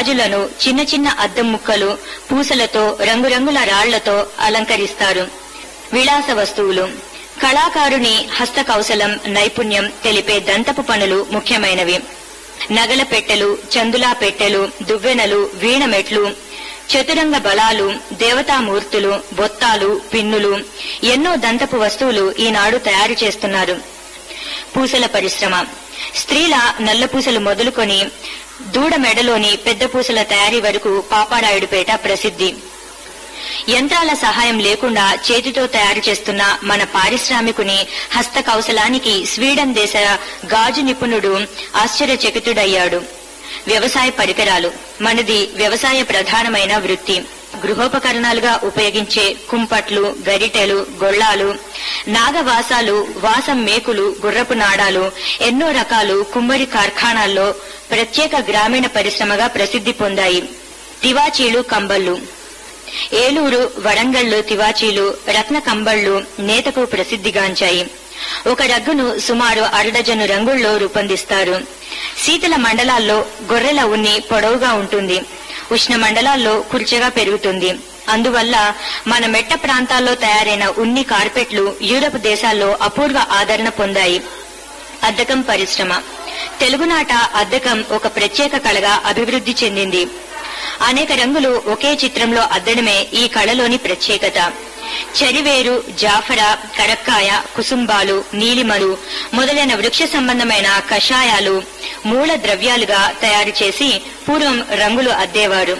గాజులను చిన్న చిన్న అద్దం ముక్కలు పూసలతో రంగురంగుల రాళ్లతో అలంకరిస్తారు విలాస వస్తువులు కళాకారుని హస్త కౌశలం నైపుణ్యం తెలిపే దంతపు పనులు ముఖ్యమైనవి నగల పెట్టెలు చందులా పెట్టెలు దువ్వెనలు వీణమెట్లు చతురంగ బలాలు దేవతామూర్తులు బొత్తాలు పిన్నులు ఎన్నో దంతపు వస్తువులు ఈనాడు తయారు చేస్తున్నారు పూసల పరిశ్రమ స్త్రీల నల్ల పూసలు మొదలుకొని దూడ మెడలోని పెద్ద పూసల తయారీ వరకు పాపారాయుడుపేట ప్రసిద్ధి యంత్రాల సహాయం లేకుండా చేతితో తయారు చేస్తున్న మన పారిశ్రామికుని హస్త కౌశలానికి స్వీడన్ దేశ గాజు నిపుణుడు ఆశ్చర్యచకితుడయ్యాడు వ్యవసాయ పరికరాలు మనది వ్యవసాయ ప్రధానమైన వృత్తి గృహోపకరణాలుగా ఉపయోగించే కుంపట్లు గరిటెలు గొళ్ళాలు నాగవాసాలు వాసం మేకులు గుర్రపు నాడాలు ఎన్నో రకాలు కుమ్మరి కార్ఖానాల్లో ప్రత్యేక గ్రామీణ పరిశ్రమగా ప్రసిద్ధి పొందాయి తివాచీలు కంబళ్ళు ఏలూరు వరంగల్లు తివాచీలు రత్న కంబళ్లు నేతకు ప్రసిద్ధిగాంచాయి ఒక రగ్గును సుమారు అరడజను రంగుల్లో రూపొందిస్తారు శీతల మండలాల్లో గొర్రెల ఉన్ని పొడవుగా ఉంటుంది ఉష్ణ మండలాల్లో కుర్చగా పెరుగుతుంది అందువల్ల మన మెట్ట ప్రాంతాల్లో తయారైన ఉన్ని కార్పెట్లు యూరప్ దేశాల్లో అపూర్వ ఆదరణ పొందాయి అద్దకం పరిశ్రమ తెలుగునాట అద్దకం ఒక ప్రత్యేక కళగా అభివృద్ధి చెందింది అనేక రంగులు ఒకే చిత్రంలో అద్దడమే ఈ కళలోని ప్రత్యేకత చెరివేరు జాఫర కరక్కాయ కుసుంబాలు నీలిమలు మొదలైన వృక్ష సంబంధమైన కషాయాలు మూల ద్రవ్యాలుగా తయారు చేసి పూర్వం రంగులు అద్దేవారు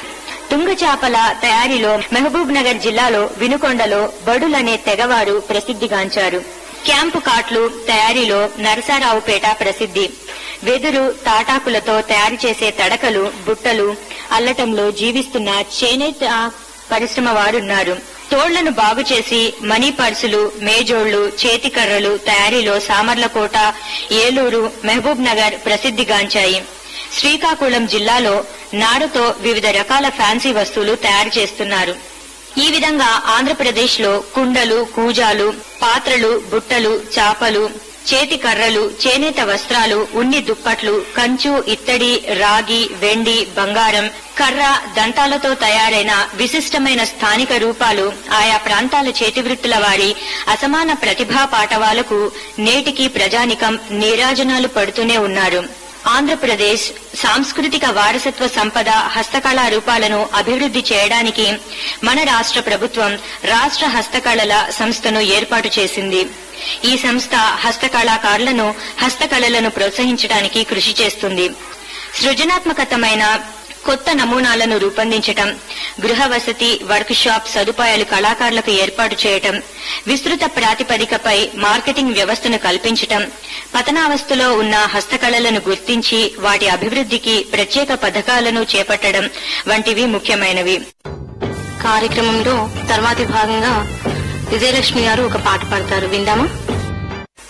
తుంగచాపల తయారీలో మహబూబ్ నగర్ జిల్లాలో వినుకొండలో బడులనే తెగవారు ప్రసిద్ధిగాంచారు క్యాంపు కాట్లు తయారీలో నరసారావుపేట ప్రసిద్ధి వెదురు తాటాకులతో తయారు చేసే తడకలు బుట్టలు అల్లటంలో జీవిస్తున్న చేనేత పరిశ్రమ వారున్నారు తోళ్లను బాగు చేసి మనీ పర్సులు మేజోళ్లు చేతికర్రలు తయారీలో సామర్లకోట ఏలూరు మహబూబ్ నగర్ ప్రసిద్ధిగాంచాయి శ్రీకాకుళం జిల్లాలో నారుతో వివిధ రకాల ఫ్యాన్సీ వస్తువులు తయారు చేస్తున్నారు ఈ విధంగా ఆంధ్రప్రదేశ్ లో కుండలు కూజాలు పాత్రలు బుట్టలు చాపలు చేతి కర్రలు చేనేత వస్త్రాలు ఉన్ని దుప్పట్లు కంచు ఇత్తడి రాగి వెండి బంగారం కర్ర దంతాలతో తయారైన విశిష్టమైన స్థానిక రూపాలు ఆయా ప్రాంతాల చేతివృత్తుల వారి అసమాన ప్రతిభా పాటవాలకు నేటికి ప్రజానికం నీరాజనాలు పడుతూనే ఉన్నారు ఆంధ్రప్రదేశ్ సాంస్కృతిక వారసత్వ సంపద హస్తకళా రూపాలను అభివృద్ధి చేయడానికి మన రాష్ట్ర ప్రభుత్వం రాష్ట్ర హస్తకళల సంస్థను ఏర్పాటు చేసింది ఈ సంస్థ హస్తకళాకారులను హస్తకళలను ప్రోత్సహించడానికి కృషి చేస్తుంది సృజనాత్మకతమైన కొత్త నమూనాలను రూపొందించటం గృహ వసతి వర్క్ షాప్ సదుపాయాలు కళాకారులకు ఏర్పాటు చేయటం విస్తృత ప్రాతిపదికపై మార్కెటింగ్ వ్యవస్థను కల్పించటం పతనావస్థలో ఉన్న హస్తకళలను గుర్తించి వాటి అభివృద్ధికి ప్రత్యేక పథకాలను చేపట్టడం వంటివి ముఖ్యమైనవి కార్యక్రమంలో తర్వాతి భాగంగా విజయలక్ష్మి గారు ఒక పాట పాడతారు విందామా